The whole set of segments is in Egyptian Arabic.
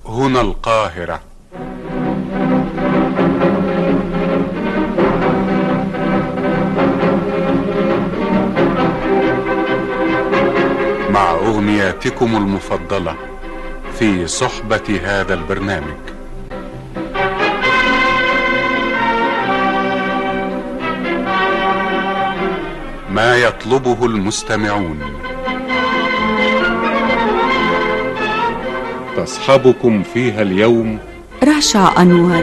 هنا القاهرة مع أغنياتكم المفضلة في صحبة هذا البرنامج ما يطلبه المستمعون تصحبكم فيها اليوم رشا أنور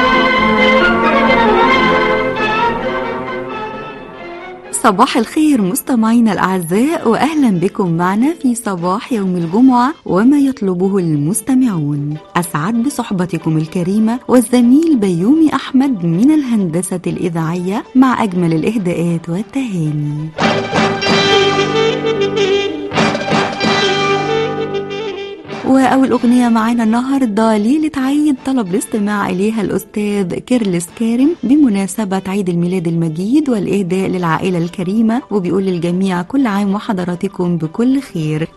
صباح الخير مستمعينا الأعزاء وأهلا بكم معنا في صباح يوم الجمعة وما يطلبه المستمعون أسعد بصحبتكم الكريمة والزميل بيومي أحمد من الهندسة الإذاعية مع أجمل الإهداءات والتهاني وأول أغنية معانا النهاردة ليلة عيد طلب الاستماع إليها الأستاذ كيرلس كارم بمناسبة عيد الميلاد المجيد والإهداء للعائلة الكريمة وبيقول للجميع كل عام وحضراتكم بكل خير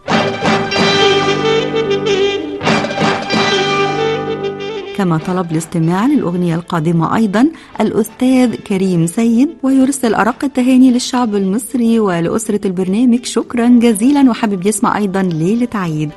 كما طلب الاستماع للأغنية القادمة أيضا الأستاذ كريم سيد ويرسل أرق التهاني للشعب المصري ولأسرة البرنامج شكرا جزيلا وحابب يسمع أيضا ليلة عيد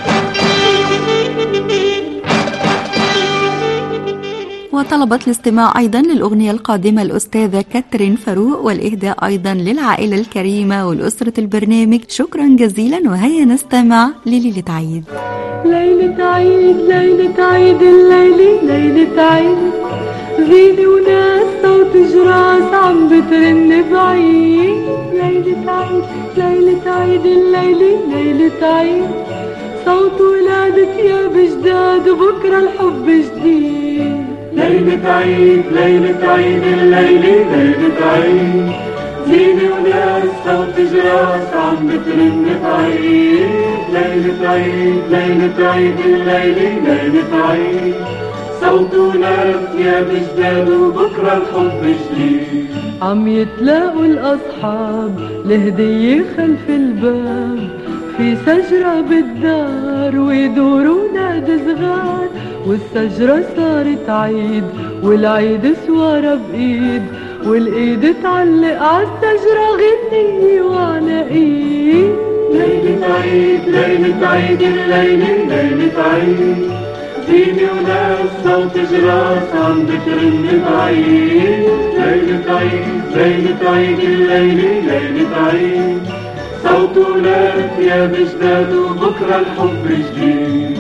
وطلبت الاستماع أيضا للأغنية القادمة الأستاذة كاترين فاروق والإهداء أيضا للعائلة الكريمة والأسرة البرنامج شكرا جزيلا وهيا نستمع لليلة عيد ليلة عيد ليلة عيد الليلة ليلة عيد زينة وناس صوت جراس عم بترن بعيد ليلة عيد ليلة عيد الليلة ليلة عيد صوت ولادة يا بجداد وبكرة الحب جديد ليلة عيد ليلة عيد الليلة ليلة عيد زينة وناس صوت جراس عم بترن بعيد ليلة عيد ليلة عيد الليلة ليلة عيد صوت وناس يا بجداد وبكرة الحب جديد عم يتلاقوا الأصحاب لهدية خلف الباب في شجرة بالدار ويدوروا نادي صغار والشجرة صارت عيد والعيد سوارة بإيد والإيد تعلق عالشجرة غنية وعلى إيد ليلة عيد ليلة عيد الليلة ليلة عيد زينة وناس صوت جراس عم بترن بعيد ليلة عيد ليلة عيد الليلة ليلة عيد صوت ولاد يا بجداد وبكرة الحب جديد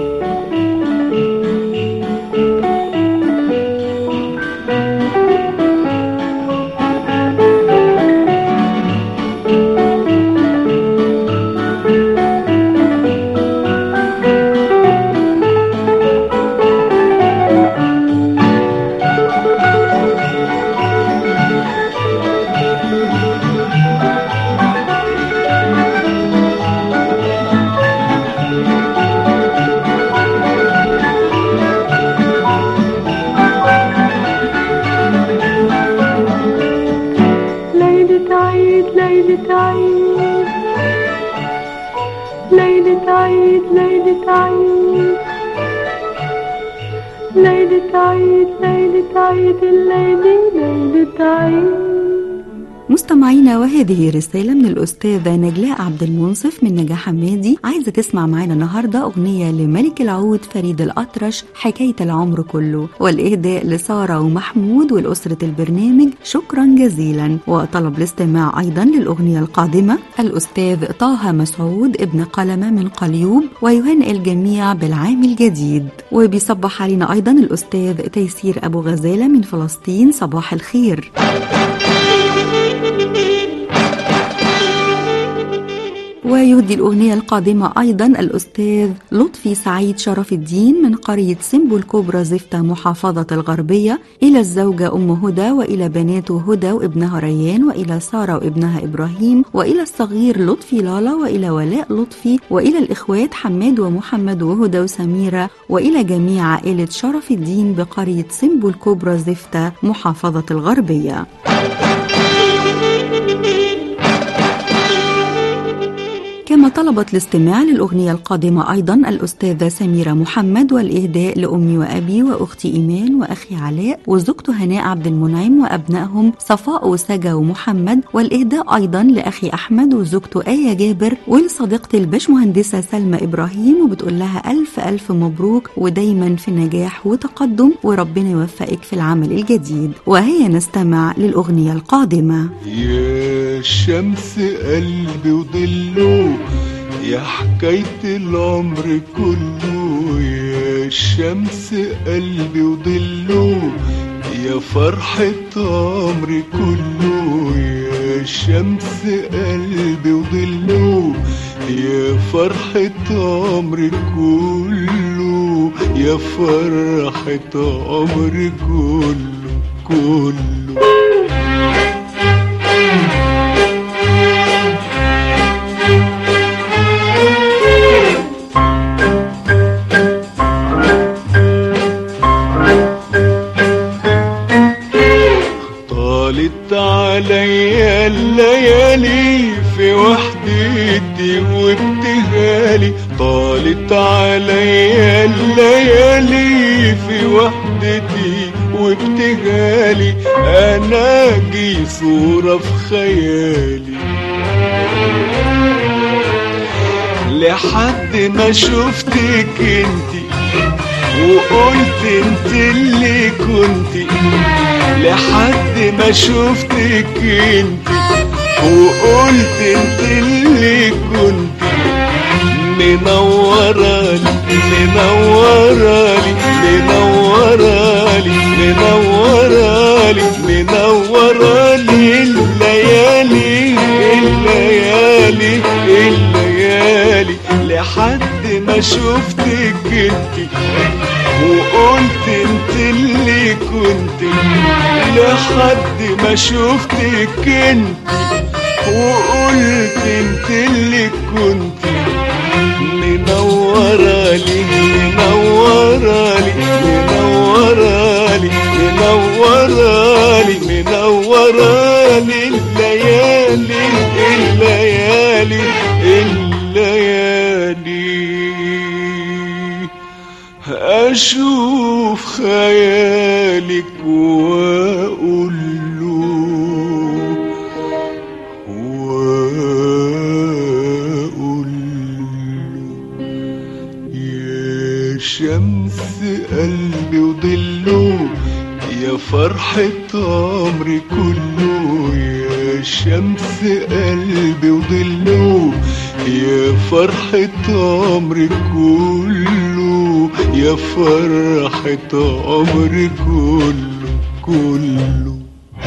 ليلة عيد ليلة عيد ليلة عيد ليلة عيد ليلة عيد ليلة عيد الليلة ليلة عيد مستمعينا وهذه رسالة من الأستاذة نجلاء عبد المنصف من نجاح حمادي عايزة تسمع معانا النهاردة أغنية لملك العود فريد الأطرش حكاية العمر كله والإهداء لسارة ومحمود والأسرة البرنامج شكرا جزيلا وطلب الاستماع أيضا للأغنية القادمة الأستاذ طه مسعود ابن قلمة من قليوب ويهنئ الجميع بالعام الجديد وبيصبح علينا أيضا الأستاذ تيسير أبو غزالة من فلسطين صباح الخير ويهدي الأغنية القادمة أيضا الأستاذ لطفي سعيد شرف الدين من قرية سمبو الكبرى زفتة محافظة الغربية إلى الزوجة أم هدى وإلى بناته هدى وابنها ريان وإلى سارة وابنها إبراهيم وإلى الصغير لطفي لالا وإلى ولاء لطفي وإلى الإخوات حماد ومحمد وهدى وسميرة وإلى جميع عائلة شرف الدين بقرية سمبو الكبرى زفتة محافظة الغربية كما كما طلبت الاستماع للأغنية القادمة أيضا الأستاذة سميرة محمد والإهداء لأمي وأبي وأختي إيمان وأخي علاء وزوجته هناء عبد المنعم وأبنائهم صفاء وسجا ومحمد والإهداء أيضا لأخي أحمد وزوجته آية جابر ولصديقتي الباشمهندسة سلمى إبراهيم وبتقول لها ألف ألف مبروك ودايما في نجاح وتقدم وربنا يوفقك في العمل الجديد وهيا نستمع للأغنية القادمة يا شمس قلبي وضله يا حكاية العمر كله يا شمس قلبي وضله يا فرحة عمري كله يا شمس قلبي وضله يا فرحة عمري كله يا فرحة عمري كله كله طالت عليا الليالي في وحدتي وابتهالي طالت عليا الليالي في وحدتي وابتهالي انا جي صورة في خيالي لحد ما شفتك انتي وقلت انت اللي كنتي لحد ما شفتك انت وقلت انت اللي كنت منورالي منورالي منورالي منورالي منورالي الليالي الليالي الليالي لحد ما شفتك انت وقلت انت اللي كنت لحد ما شفتك انت وقلت انت اللي كنت منورالي منورالي منورالي منورالي منورالي الليالي الليالي الليالي أشوف خيالك وأقول له وأقول له يا شمس قلبي وضله يا فرحة عمري كله يا شمس قلبي وضله يا فرحة عمري كله يا فرحة عمري كله كله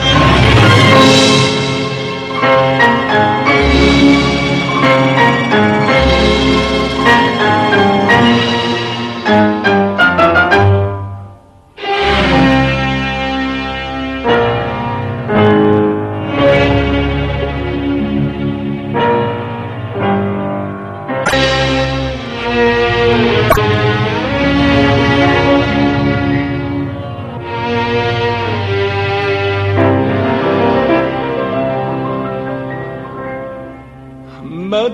ما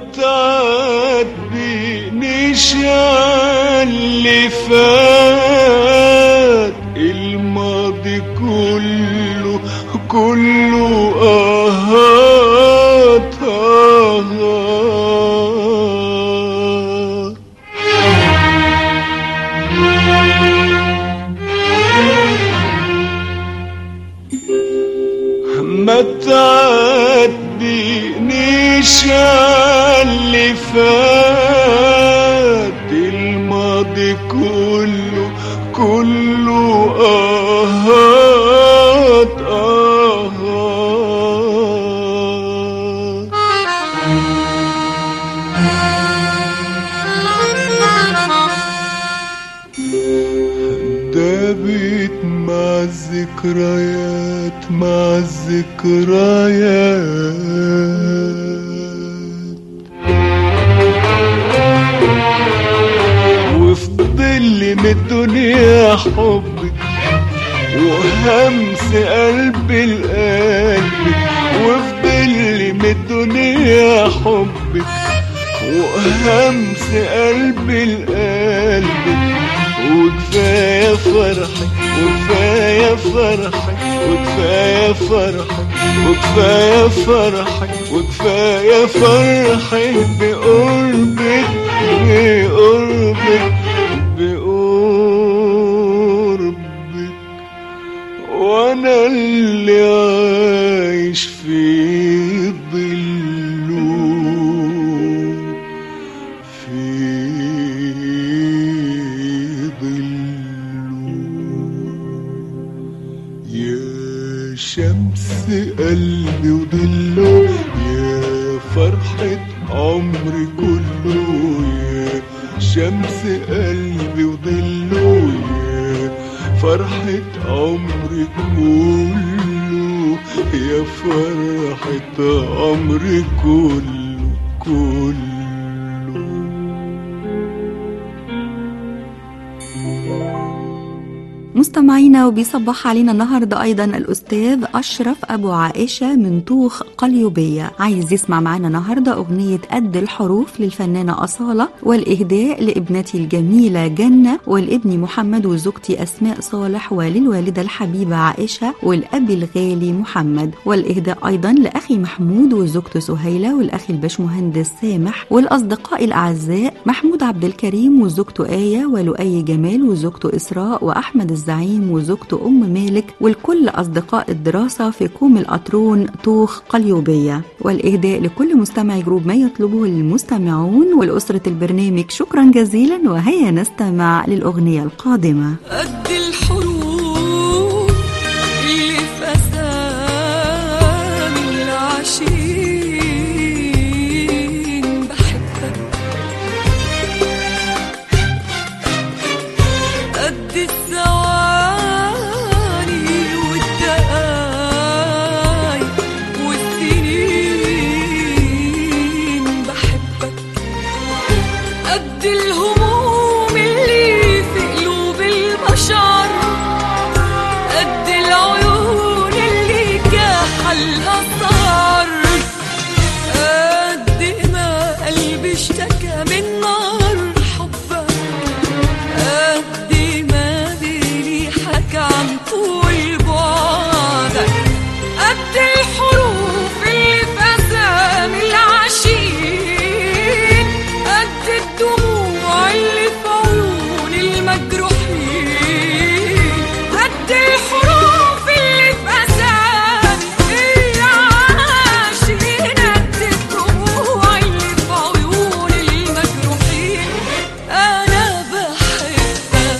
تعدينيش اللي فات الماضي كله كله آهات آهات ما تعدينيش اللي فات الماضي كله كله آهات آهات دابت مع الذكريات مع الذكريات وفضل من الدنيا حبك وهمس قلبي القلب وفضل من الدنيا حبك وهمس قلبي لقلبك وكفاية فرحك وكفاية فرحك وكفاية فرحك وكفاية فرحك وكفاية فرحك بقربك بقربك بقربك وانا اللي عايش في ظله في ظله يا شمس قلبي وضله يا فرحة عمري كله يا شمس قلبي وضله يا فرحة عمري كله يا فرحة عمري كله كله مستمعينا وبيصبح علينا النهارده ايضا الاستاذ اشرف ابو عائشه من طوخ قليوبيه عايز يسمع معانا النهارده اغنيه قد الحروف للفنانه اصاله والاهداء لابنتي الجميله جنه والابن محمد وزوجتي اسماء صالح وللوالده الحبيبه عائشه والاب الغالي محمد والاهداء ايضا لاخي محمود وزوجته سهيله والاخ الباشمهندس سامح والاصدقاء الاعزاء محمود عبد الكريم وزوجته ايه ولؤي جمال وزوجته اسراء واحمد الزعيم وزوجته ام مالك والكل اصدقاء الدراسه في كوم القطرون طوخ قليوبيه والاهداء لكل مستمع جروب ما يطلبه المستمعون ولاسره البرنامج شكرا جزيلا وهيا نستمع للاغنيه القادمه قد الحروف اللي في أسامي العاشقين بحبك قد الثواني والدقايق والسنين بحبك قد الهموم اللي في قلوب البشر قد العيون اللي كحلها صار قد ما قلبي اشتكى من نار حبك قد ما ديني حكى عن طول بعدك قد الحروف اللي في أسامي العاشقين قد الدموع اللي في عيون المجروحين قد الحروف اللي في أسامي العاشقين قد الدموع اللي في عيون المجروحين أنا بحبك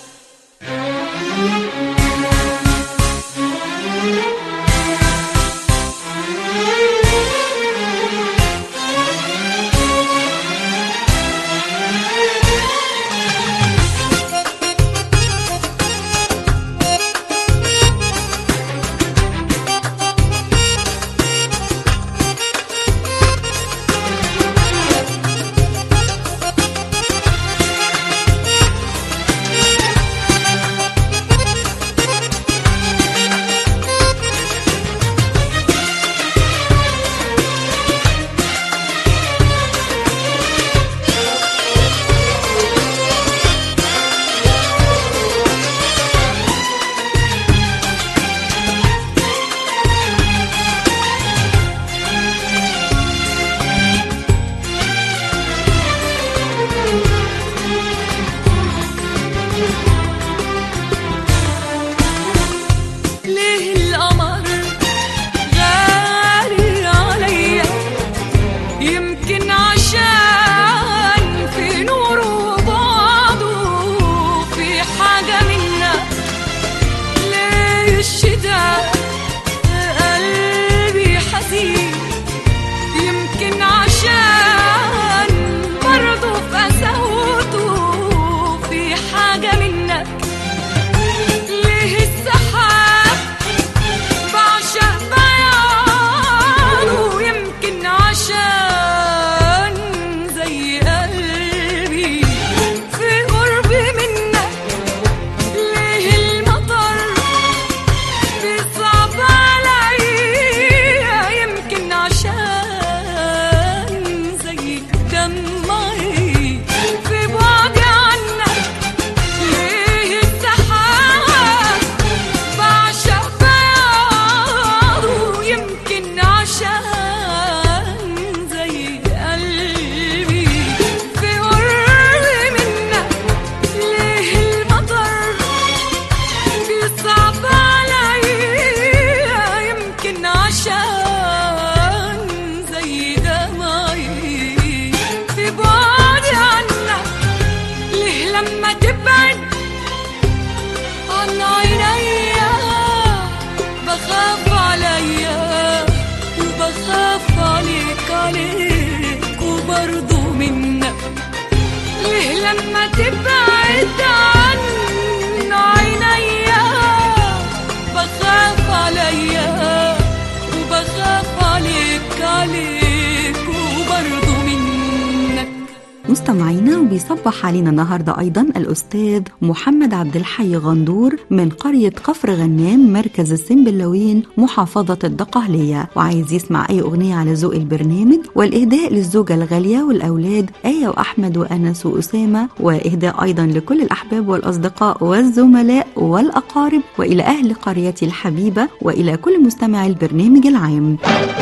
ليه القمر غالي عليا يمكن عشان في نوره وبعده في حاجة منا ليه الشتاء قلبي حزين يمكن عشان برضه في قساوته في حاجة منا لما تبعد عن عينيا بخاف عليا وبخاف عليك عليك وبرضه منك ليه لما تبعد عن عينيا بخاف عليا وبخاف عليك عليك وبرضه منك مستمعينا وبيصبح علينا النهارده ايضا الاستاذ محمد عبد الحي غندور من قريه كفر غنام مركز السنبلاوين محافظه الدقهليه وعايز يسمع اي اغنيه على ذوق البرنامج والاهداء للزوجه الغاليه والاولاد ايه واحمد وانس واسامه واهداء ايضا لكل الاحباب والاصدقاء والزملاء والاقارب والى اهل قريتي الحبيبه والى كل مستمعي البرنامج العام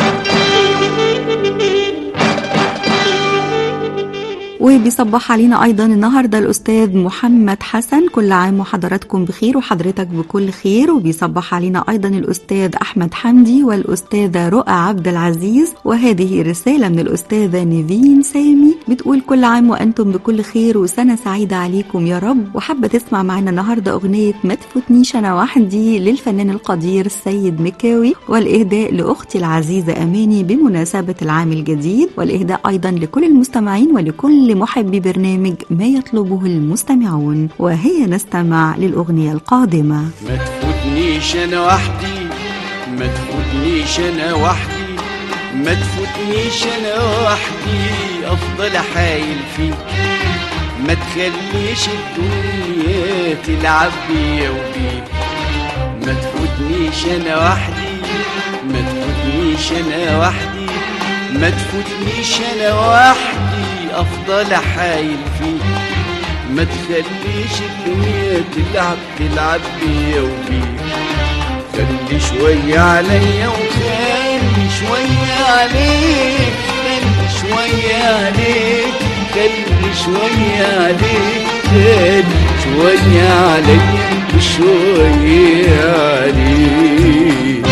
وبيصبح علينا ايضا النهارده الاستاذ محمد حسن كل عام وحضراتكم بخير وحضرتك بكل خير وبيصبح علينا ايضا الاستاذ احمد حمدي والاستاذه رؤى عبد العزيز وهذه رساله من الاستاذه نيفين سامي بتقول كل عام وانتم بكل خير وسنه سعيده عليكم يا رب وحابه تسمع معنا النهارده اغنيه ما تفوتنيش انا وحدي للفنان القدير السيد مكاوي والاهداء لاختي العزيزه اماني بمناسبه العام الجديد والاهداء ايضا لكل المستمعين ولكل محبي برنامج ما يطلبه المستمعون وهي نستمع للاغنيه القادمه ما تفوتنيش انا وحدي ما تفوتنيش انا وحدي ما تفوتنيش انا وحدي افضل حايل فيك ما تخليش الدنيا تلعب بيا وبيك ما تفوتنيش انا وحدي ما تفوتنيش انا وحدي ما تفوتنيش انا وحدي افضل حايل فيك ما تخليش الدنيا تلعب تلعب بيا وبيك خلي شوية عليا وخلي شوية عليك خلي شوية عليك خلي شوية عليك خلي شوية عليا وشوية عليك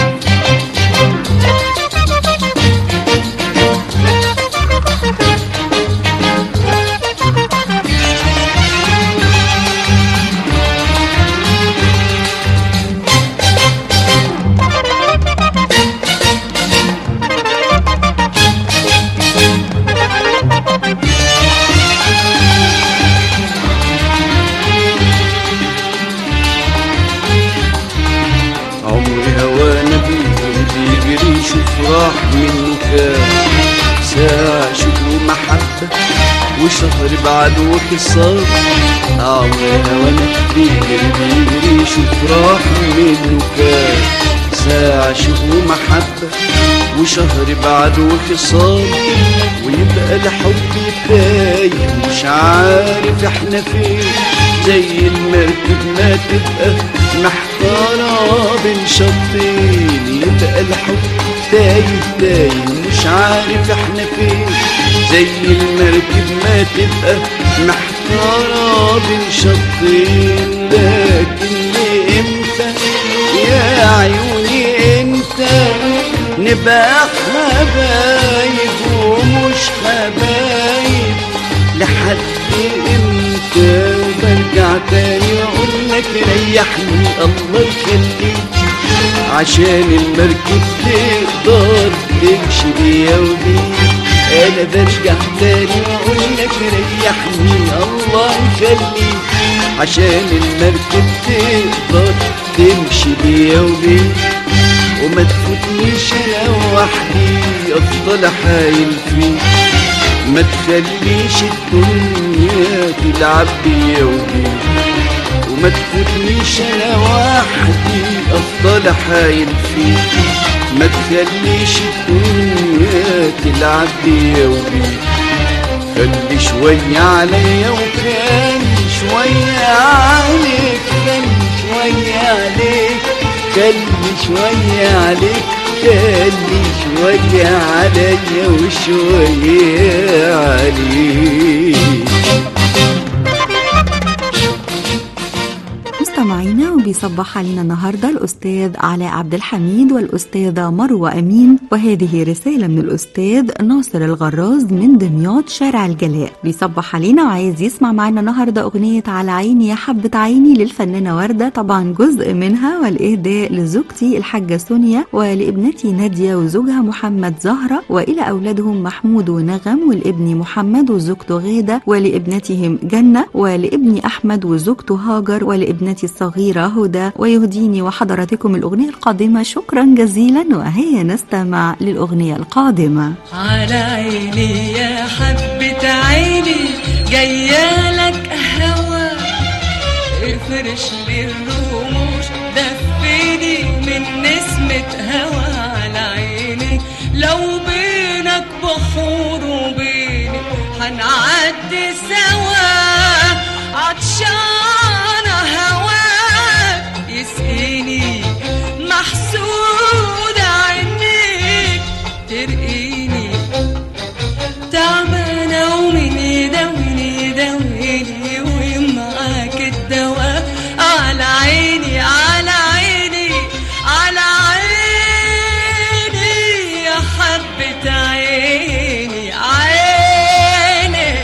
عمري هوانا بيهم بيجري شوف راح منه كام ساعة شكر ومحبة وشهر بعد وخصام عمري هوانا بيجري بيجري شوف راح منه كام ساعة شكر ومحبة وشهر بعد وخصام ويبقى الحب تايه مش عارف احنا فين زي المركب ما تبقى محتارة بين شطين يبقى الحب تايه تايه مش عارف احنا فين زي المركب ما تبقى محتارة بين شطين لكن امتى يا عيوني انت نبقى حبايب ومش حبايب لحد امتى برجع تاني واقول لك ريحني الله يخليك عشان المركب تقدر تمشي بيا وبيك انا برجع تاني واقول لك ريحني الله يخليك عشان المركب تقدر تمشي بيا وبيك وما تفوتنيش انا وحدي افضل حايل فيك ما تخليش الدنيا تلعب بيا وبيك وما تفوتنيش انا وحدي افضل حايل فيك ما تخليش الدنيا تلعب بيا وبيك خلي شوية عليا وخلي شوية عليك خلي شوية عليك خلي شوية عليك خلي شوية عليا وشوية عليك مستمعينا بيصبح علينا النهاردة الأستاذ علاء عبد الحميد والأستاذة مروة أمين وهذه رسالة من الأستاذ ناصر الغراز من دمياط شارع الجلاء بيصبح علينا وعايز يسمع معنا النهاردة أغنية على عيني يا حبة عيني للفنانة وردة طبعا جزء منها والإهداء لزوجتي الحاجة سونيا ولابنتي نادية وزوجها محمد زهرة وإلى أولادهم محمود ونغم والابن محمد وزوجته غادة ولابنتهم جنة ولابني أحمد وزوجته هاجر ولابنتي الصغيرة هدى ويهديني وحضراتكم الأغنية القادمة شكرا جزيلا وهيا نستمع للأغنية القادمة على عيني يا حبة عيني جاية لك هوا افرش لي الرموش دفيني من نسمة هوا على عيني لو بينك بحور وبيني هنعدي سوا عطشانة هواك يسقيني محسودة عينيك ترقيني تعبانة ومين يداويني يداويني ومعاك الدواء على عيني على عيني على عيني يا حبة عيني عيني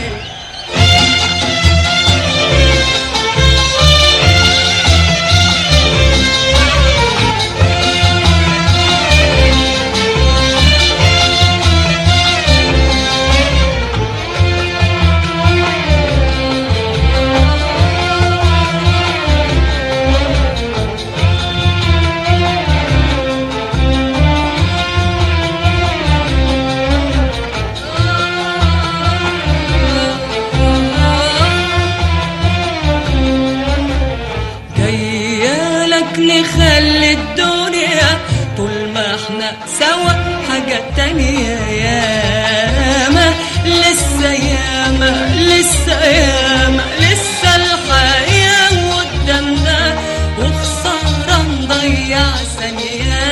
جاية لك نخلي الدنيا طول ما احنا سوا حاجة تانية ياما لسه ياما لسه ياما لسه الحياة قدامنا وخسارة نضيع ثانية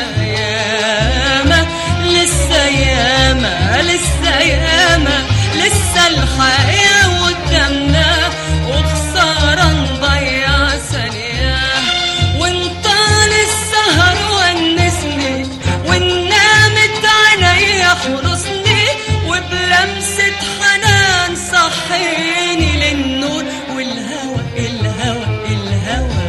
ياما لسه ياما لسه ياما لسه الحياة قدامنا وخسارة نضيع ثانية وانت للسهر ونسني ونامت عينيا حرسني وبلمسة حنان صحيني للنور والهوى الهوى الهوى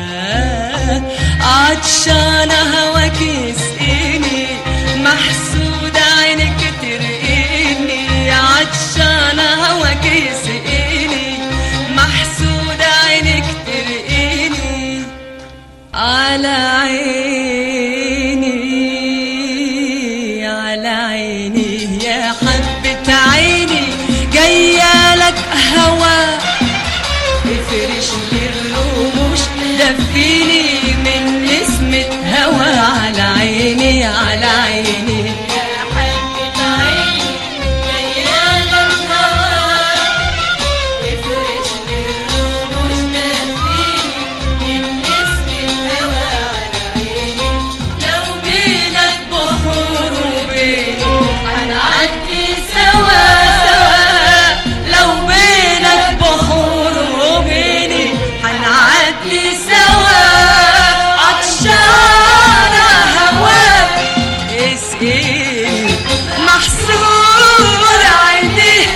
عطشانة هواك يسقيني محسودة عينك ترقيني عطشانة هواك يسقيني محسودة عينك ترقيني على عيني على عيني يا حبة عيني جاية لك هوا افرش لي الرموش دفيني من نسمة هوا على عيني على عيني يا حبة عيني جاية لك هوا افرش لي الرموش دفيني من نسمة هوا على عيني لو بينك بحور وبيني هنعدي سوا سوا لو بينك بحور وبيني هنعدي سوا عطشانة هواك اسقيني محسود عيني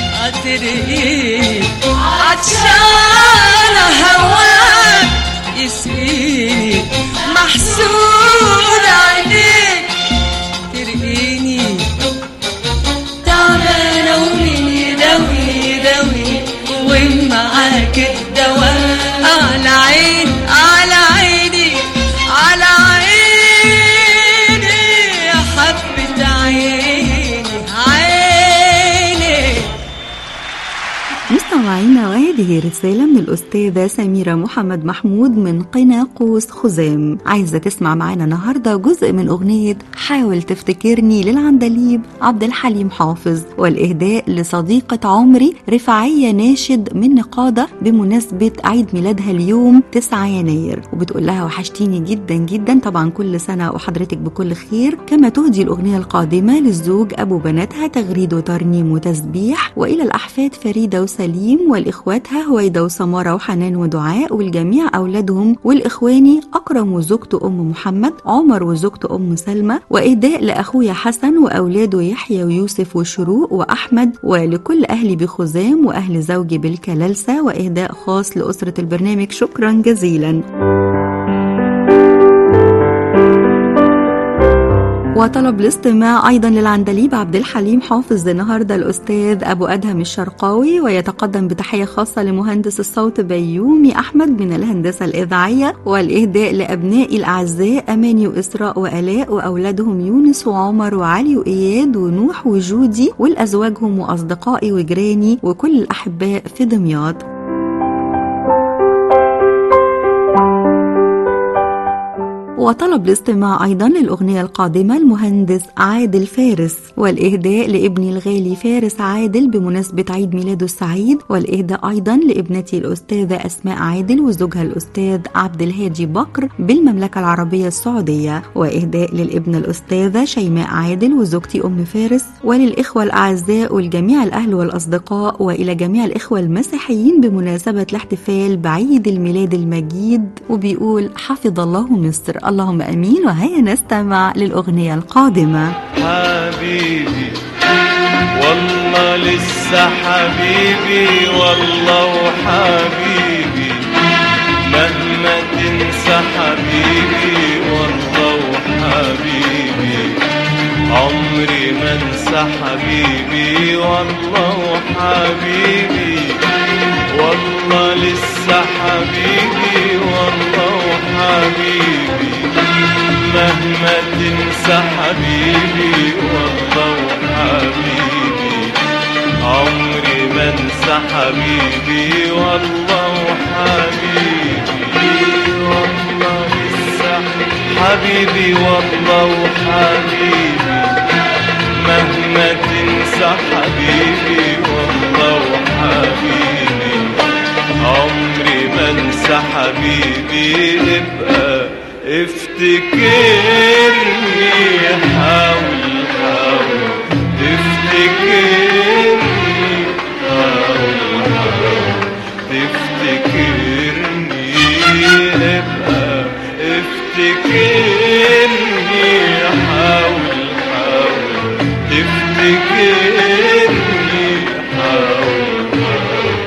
قدري عطشانة هواك يسقيني محسود عينيك ترقيني تعبانة ومين يداوي يداوي ومعاك الدواء على عيني على عيني على عيني يا حبة عيني عيني مستمعينا وهذه رسالة من الأستاذة سميرة محمد محمود من قنا قوس خزام عايزة تسمع معانا النهاردة جزء من أغنية حاول تفتكرني للعندليب عبد الحليم حافظ والإهداء لصديقة عمري رفاعية ناشد من نقادة بمناسبة عيد ميلادها اليوم 9 يناير وبتقول لها وحشتيني جدا جدا طبعا كل سنة وحضرتك بكل خير كما تهدي الأغنية القادمة للزوج أبو بناتها تغريد وترنيم وتسبيح وإلى الأحفاد فريدة وسليم والإخوات بناتها هويدا وسمارة وحنان ودعاء والجميع أولادهم والإخواني أكرم وزوجته أم محمد عمر وزوجته أم سلمى وإهداء لأخويا حسن وأولاده يحيى ويوسف وشروق وأحمد ولكل أهلي بخزام وأهل زوجي بالكلالسة وإهداء خاص لأسرة البرنامج شكرا جزيلا وطلب الاستماع ايضا للعندليب عبد الحليم حافظ النهارده الاستاذ ابو ادهم الشرقاوي ويتقدم بتحيه خاصه لمهندس الصوت بيومي احمد من الهندسه الاذاعيه والاهداء لابنائي الاعزاء اماني واسراء والاء واولادهم يونس وعمر وعلي واياد ونوح وجودي والازواجهم واصدقائي وجيراني وكل الاحباء في دمياط وطلب الاستماع أيضا للأغنية القادمة المهندس عادل فارس والإهداء لابني الغالي فارس عادل بمناسبة عيد ميلاده السعيد والإهداء أيضا لابنتي الأستاذة أسماء عادل وزوجها الأستاذ عبد الهادي بكر بالمملكة العربية السعودية وإهداء للابنة الأستاذة شيماء عادل وزوجتي أم فارس وللإخوة الأعزاء والجميع الأهل والأصدقاء وإلى جميع الإخوة المسيحيين بمناسبة الاحتفال بعيد الميلاد المجيد وبيقول حفظ الله مصر اللهم امين وهيا نستمع للاغنيه القادمه حبيبي والله لسه حبيبي والله وحبيبي مهما تنسى حبيبي والله وحبيبي عمري ما انسى حبيبي والله وحبيبي والله لسه حبيبي والله وحبيبي مهما تنسى حبيبي والله وحبيبي عمري ما انسى حبيبي والله وحبيبي والله لسه حبيبي والله وحبيبي مهما تنسى حبيبي والله وحبيبي عمري ما انسى حبيبي ابقى افتكرني حاول حاول تفتكرني حاول حاول تفتكرني ابقى افتكرني حاول حاول تفتكرني حاول حاول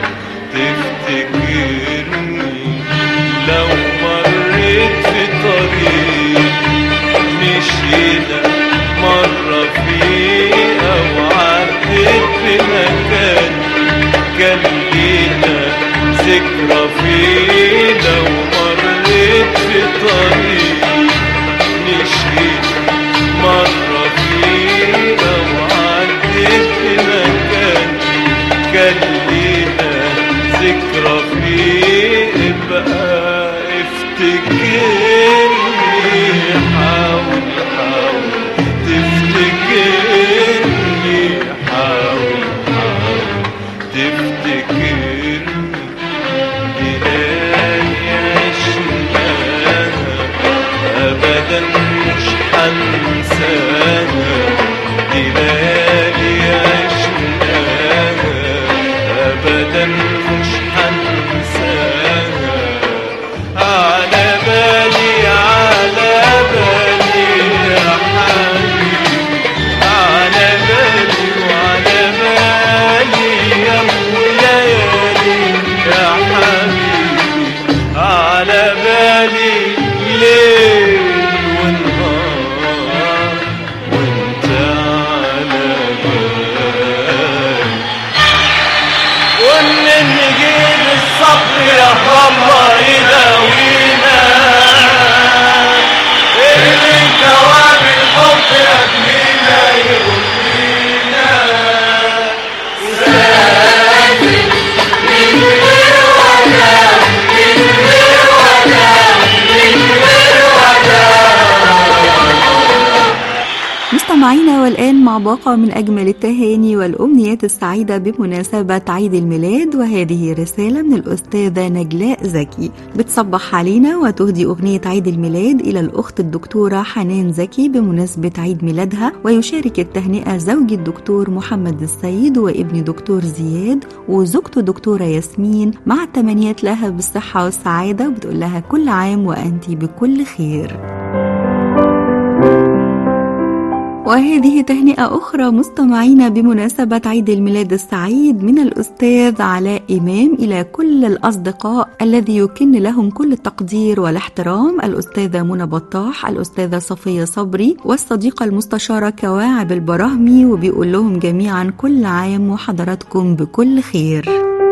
تفتكرني لو مريت في طريق مشينا مرة فيه أو عديت في مكان كان لينا ذكرى فيه لو مريت في طريق مشيت مرة فيه أو عديت في مكان كان لينا ذكرى فيه ابقى افتكرني حاول حاول تفتكرني حاول حاول تفتكرني ليالي عشناها ابدا مش هنساها دي ليالي عشناها ابدا مش هنساها على بالي مع باقة من أجمل التهاني والأمنيات السعيدة بمناسبة عيد الميلاد وهذه رسالة من الأستاذة نجلاء زكي بتصبح علينا وتهدي أغنية عيد الميلاد إلى الأخت الدكتورة حنان زكي بمناسبة عيد ميلادها ويشارك التهنئة زوج الدكتور محمد السيد وابن دكتور زياد وزوجته دكتورة ياسمين مع التمنيات لها بالصحة والسعادة وبتقول لها كل عام وأنت بكل خير وهذه تهنئة أخرى مستمعينا بمناسبة عيد الميلاد السعيد من الأستاذ علاء إمام إلى كل الأصدقاء الذي يكن لهم كل التقدير والاحترام الأستاذة منى بطاح الأستاذة صفية صبري والصديقة المستشارة كواعب البراهمي وبيقول لهم جميعا كل عام وحضراتكم بكل خير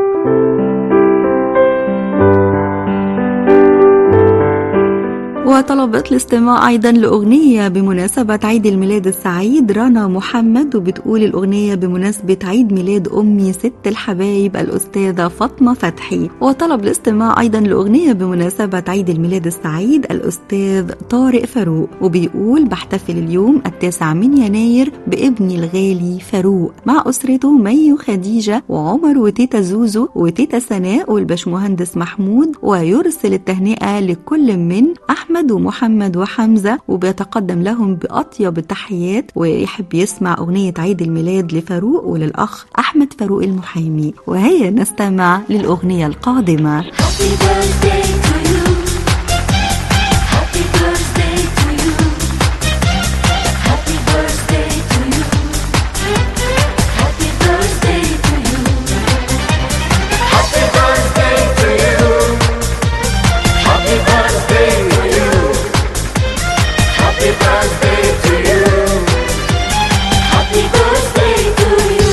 وطلبت الاستماع أيضا لأغنية بمناسبة عيد الميلاد السعيد رنا محمد وبتقول الأغنية بمناسبة عيد ميلاد أمي ست الحبايب الأستاذة فاطمة فتحي وطلب الاستماع أيضا لأغنية بمناسبة عيد الميلاد السعيد الأستاذ طارق فاروق وبيقول بحتفل اليوم التاسع من يناير بابني الغالي فاروق مع أسرته مي وخديجة وعمر وتيتا زوزو وتيتا سناء والبشمهندس محمود ويرسل التهنئة لكل من أحمد ومحمد وحمزة وبيتقدم لهم بأطيب التحيات ويحب يسمع أغنية عيد الميلاد لفاروق وللأخ أحمد فاروق المحامي وهيا نستمع للأغنية القادمة Happy birthday to you. Happy birthday to you. Happy birthday to you. Happy birthday to you. Happy birthday to you. Happy birthday to you. Happy birthday to you. Happy birthday to you.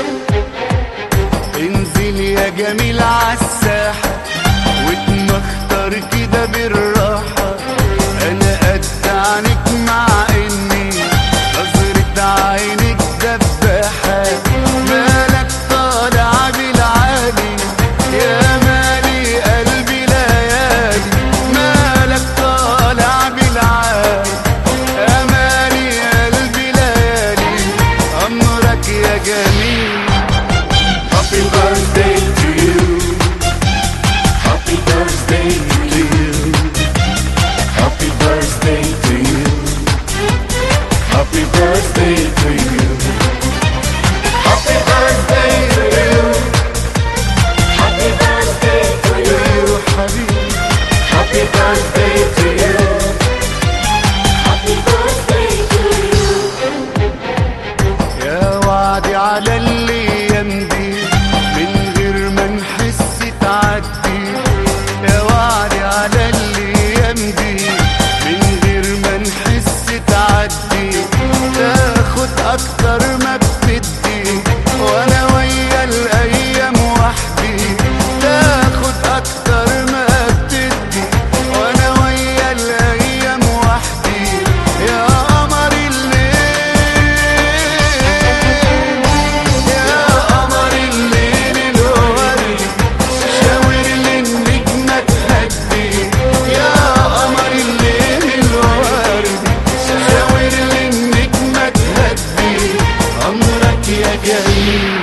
انزل يا جميل عالساحة واتمختر كده بالراحة أنا قد عنك مع إني نظرة عينك دباحة مالك طالع بالعالي يا مالي قلبي ليالي مالك طالع بالعالي يا مالي قلبي ليالي أمرك يا جميل Happy birthday to you. Happy birthday to you. Happy birthday to you. Happy birthday to you. Happy birthday to you. Happy birthday to you, حبيبي. Happy birthday to you. Happy birthday to you. يا وعدي على الايام دي من غير ما نحس تعدي يا وعدي على الايام دي من غير ما نحس تعدي تاخد اكتر ما بتدي وانا ويا الايام وحدي تاخد اكتر ما بتدي وانا ويا الايام وحدي يا قمر الليل يا قمر الليل الورد شاور لي النجمة تهدي يا قمر الليل الورد شاور لي النجمة تهدي أمرك يا جميل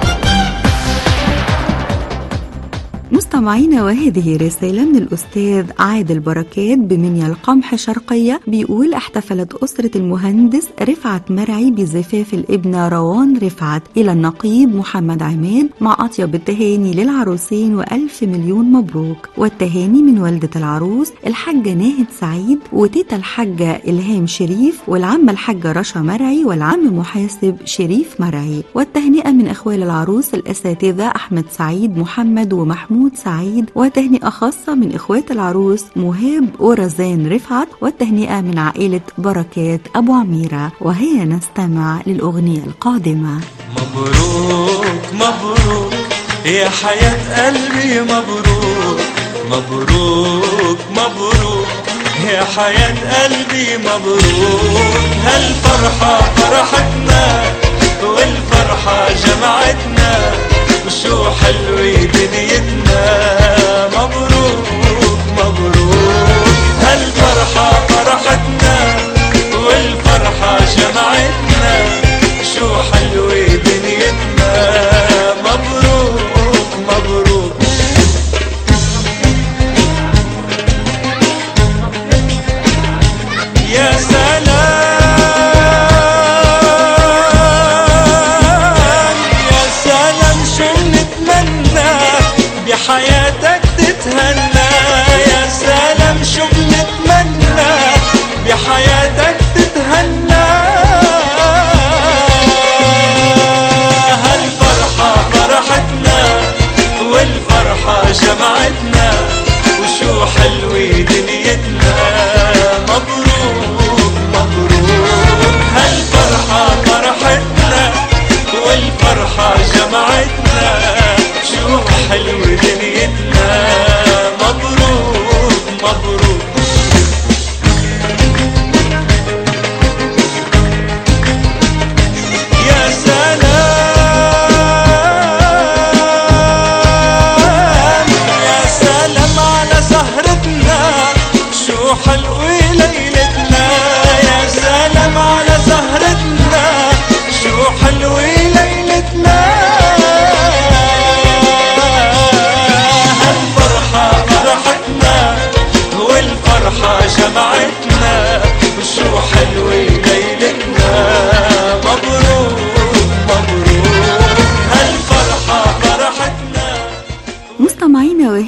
مستمعينا وهذه رسالة من الأستاذ عادل بركات بمنيا القمح شرقية بيقول احتفلت أسرة المهندس رفعت مرعي بزفاف الابنة روان رفعت إلى النقيب محمد عماد مع أطيب التهاني للعروسين وألف مليون مبروك والتهاني من والدة العروس الحاجة ناهد سعيد وتيتا الحاجة إلهام شريف والعمة الحاجة رشا مرعي والعم محاسب شريف مرعي والتهنئة من أخوال العروس الأساتذة أحمد سعيد محمد ومحمود سعيد وتهنئة خاصة من إخوات العروس مهاب ورزان رفعت والتهنئة من عائلة بركات أبو عميرة وهيا نستمع للأغنية القادمة مبروك مبروك يا حياة قلبي مبروك مبروك مبروك يا حياة قلبي مبروك هالفرحة فرحتنا والفرحة جمعتنا وشو حلوة دنيتنا مبروك مبروك هالفرحة فرحتنا والفرحة جمعتنا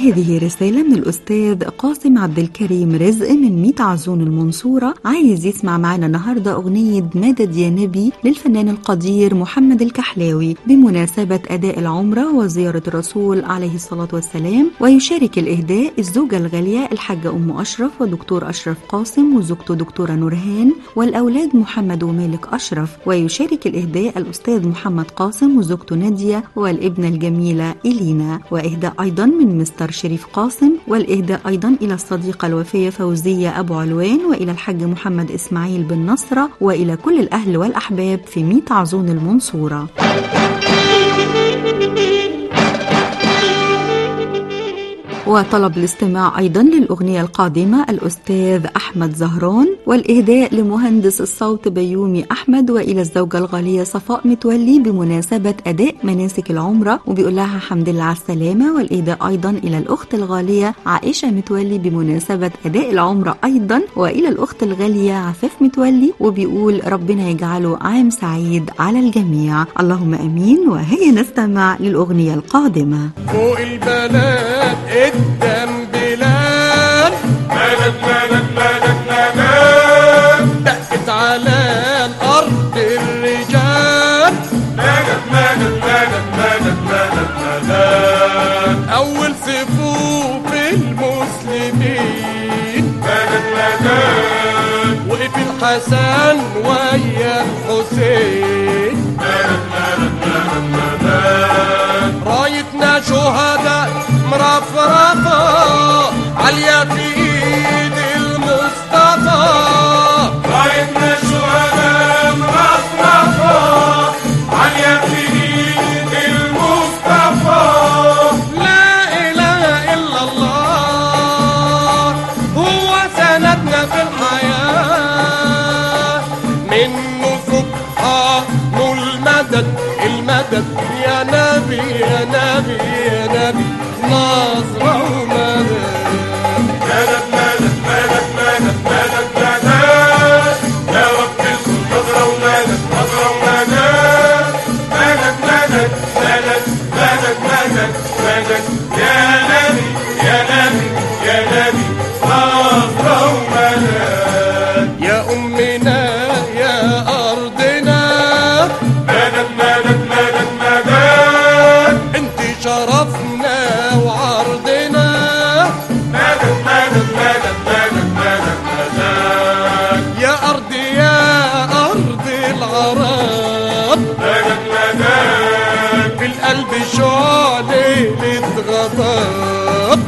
وهذه رسالة من الأستاذ قاسم عبد الكريم رزق من ميت عزون المنصورة عايز يسمع معنا النهاردة أغنية مدد يا نبي للفنان القدير محمد الكحلاوي بمناسبة أداء العمرة وزيارة الرسول عليه الصلاة والسلام ويشارك الإهداء الزوجة الغالية الحاجة أم أشرف ودكتور أشرف قاسم وزوجته دكتورة نورهان والأولاد محمد ومالك أشرف ويشارك الإهداء الأستاذ محمد قاسم وزوجته نادية والابنة الجميلة إلينا وإهداء أيضا من مستر شريف قاسم والإهداء أيضا إلى الصديقة الوفية فوزية أبو علوان وإلى الحاج محمد إسماعيل بن نصرة وإلى كل الأهل والأحباب في ميت عزون المنصورة وطلب الاستماع أيضا للأغنية القادمة الأستاذ أحمد زهران والإهداء لمهندس الصوت بيومي أحمد وإلى الزوجة الغالية صفاء متولي بمناسبة أداء مناسك العمرة وبيقول لها حمد لله على السلامة والإهداء أيضا إلى الأخت الغالية عائشة متولي بمناسبة أداء العمرة أيضا وإلى الأخت الغالية عفاف متولي وبيقول ربنا يجعله عام سعيد على الجميع اللهم أمين وهيا نستمع للأغنية القادمة فوق البلد قدام بلاد مدد مدد مدد مدد دقت على الأرض الرجال مدد مدد مدد مدد مدد مدد أول صفوف المسلمين مدد مدد وقف الحسن ويا الحسين مدد مدد مدد مدد رايتنا شهداء مرفرفة عالية في ايد المصطفى رايتنا شهداء مرفرفة عالية في ايد المصطفى لا اله الا الله هو سندنا في الحياة منه سبحانه المدد المدد يا نبي يا نبي يا نبي نصر ومدد مدد مدد مدد مدد مدد مدد يا رب الكل نظرة ومدد نظرة ومدد مدد مدد مدد مدد مدد مدد يا نبي يا نبي يا نبي نظرة ومدد يا أمنا يا أرضنا مدد مدد مدد مدد انت شرفنا وعرضنا مدد مدد مدد مدد مدد مدد يا أرض يا أرض العرب مدد مدد في القلب شعلة غضب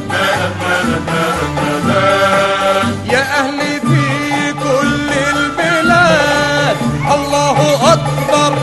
يا أهلي في كل البلاد الله أكبر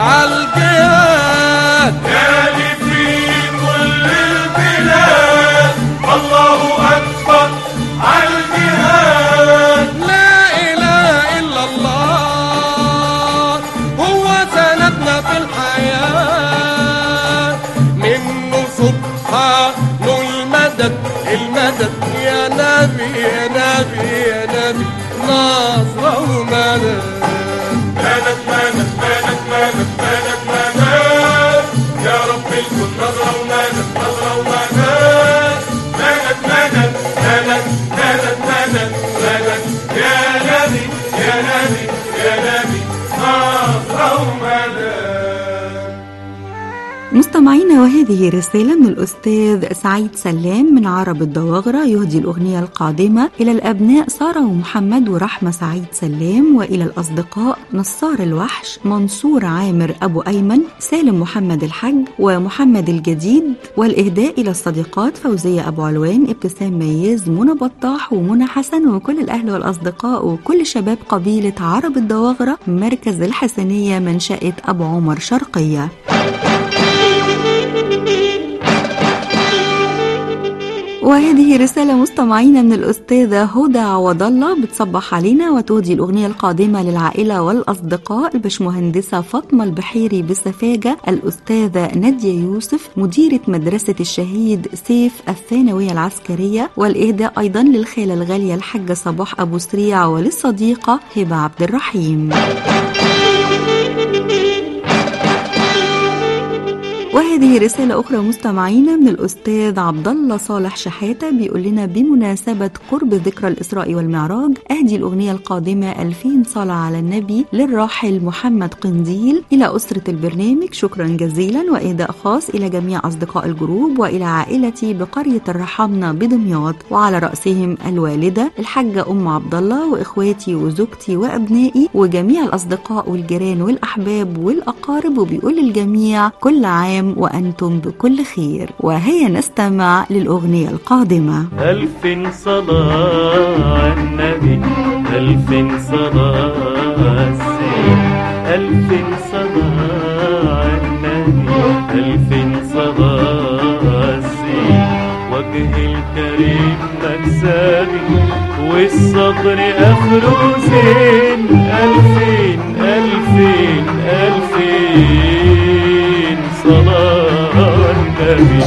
عالجهاد يعني في كل البلاد الله أكبر على الجهاد لا إله إلا الله هو سندنا في الحياة منه سبحانه المدد المدد يا نبي يا نبي يا نبي نصر ومدد مدد مدد مدد مدد مدد مدد يا رب الكل نظرة ومدد نظرة ومدد مدد مدد مدد مدد مدد مدد يا نبي يا نبي يا نبي نظرة ومدد مستمعينا وهذه رسالة من الأستاذ سعيد سلام من عرب الضواغرة يهدي الأغنية القادمة إلى الأبناء سارة ومحمد ورحمة سعيد سلام وإلى الأصدقاء نصار الوحش منصور عامر أبو أيمن سالم محمد الحج ومحمد الجديد والإهداء إلى الصديقات فوزية أبو علوان ابتسام ميز منى بطاح ومنى حسن وكل الأهل والأصدقاء وكل شباب قبيلة عرب الضواغرة مركز الحسنية منشأة أبو عمر شرقية وهذه رسالة مستمعينا من الأستاذة هدى عوض الله بتصبح علينا وتهدي الأغنية القادمة للعائلة والأصدقاء البشمهندسة فاطمة البحيري بسفاجة الأستاذة نادية يوسف مديرة مدرسة الشهيد سيف الثانوية العسكرية والإهداء أيضا للخالة الغالية الحاجة صباح أبو سريع وللصديقة هبة عبد الرحيم وهذه رسالة أخرى مستمعينا من الأستاذ عبد الله صالح شحاتة بيقول لنا بمناسبة قرب ذكرى الإسراء والمعراج أهدي الأغنية القادمة 2000 صلاة على النبي للراحل محمد قنديل إلى أسرة البرنامج شكرا جزيلا وإهداء خاص إلى جميع أصدقاء الجروب وإلى عائلتي بقرية الرحمنة بدمياط وعلى رأسهم الوالدة الحاجة أم عبد الله وإخواتي وزوجتي وأبنائي وجميع الأصدقاء والجيران والأحباب والأقارب وبيقول للجميع كل عام وأنتم بكل خير وهيا نستمع للأغنية القادمة ألف صلاة على النبي ألف صلاة على السيد ألف صلاة على النبي ألف صلاة على السيد وجه الكريم مكسبي والصبر آخره زين ألفين ألفين ألفين صلاة على النبي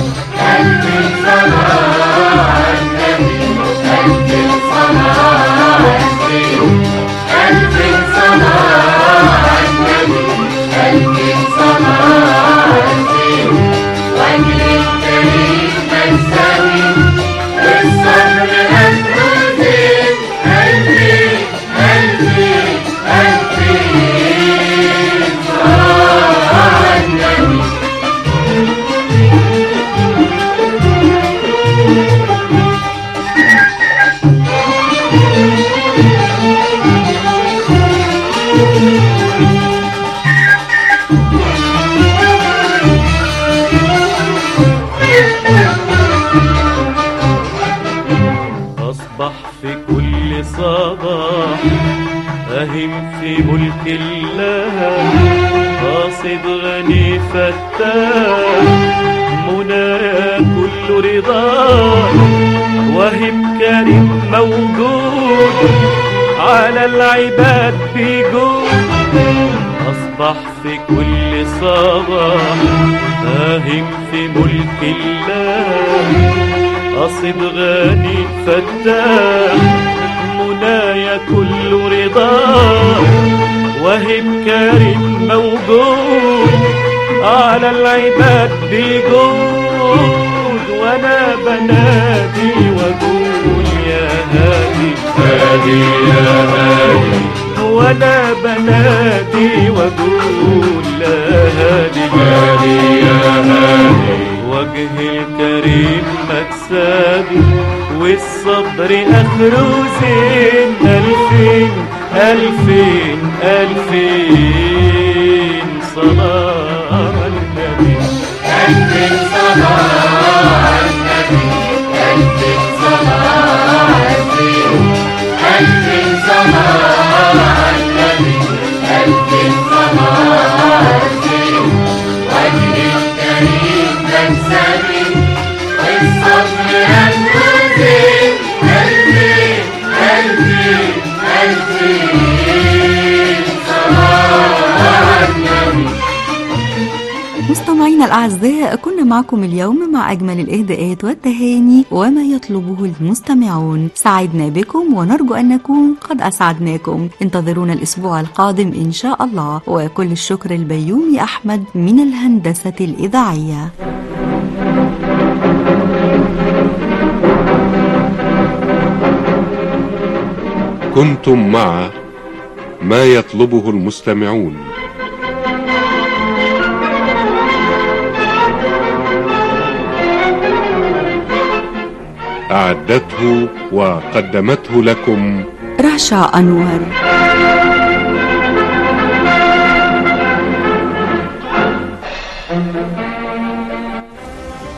أصبح في كل صباح أهم في ملك الله قاصد غني فتاح منى كل رضا وهم كريم موجود على العباد بيجود أصبح في كل صباح أهم في ملك الله قصد غني فتاح منايا كل رضا وهم كريم موجود على العباد بيجود وانا بنادي واقول يا هادي هادي يا هادي وانا بنادي واقول يا هادي هادي يا هادي وجه الكريم مكسبي والصبر اخره زين الفين الفين الفين صلاة على النبي مستمعينا الأعزاء كنا معكم اليوم مع أجمل الإهداءات والتهاني وما يطلبه المستمعون سعدنا بكم ونرجو أن نكون قد أسعدناكم انتظرونا الأسبوع القادم إن شاء الله وكل الشكر البيومي أحمد من الهندسة الإذاعية كنتم مع ما يطلبه المستمعون أعدته وقدمته لكم رشا أنور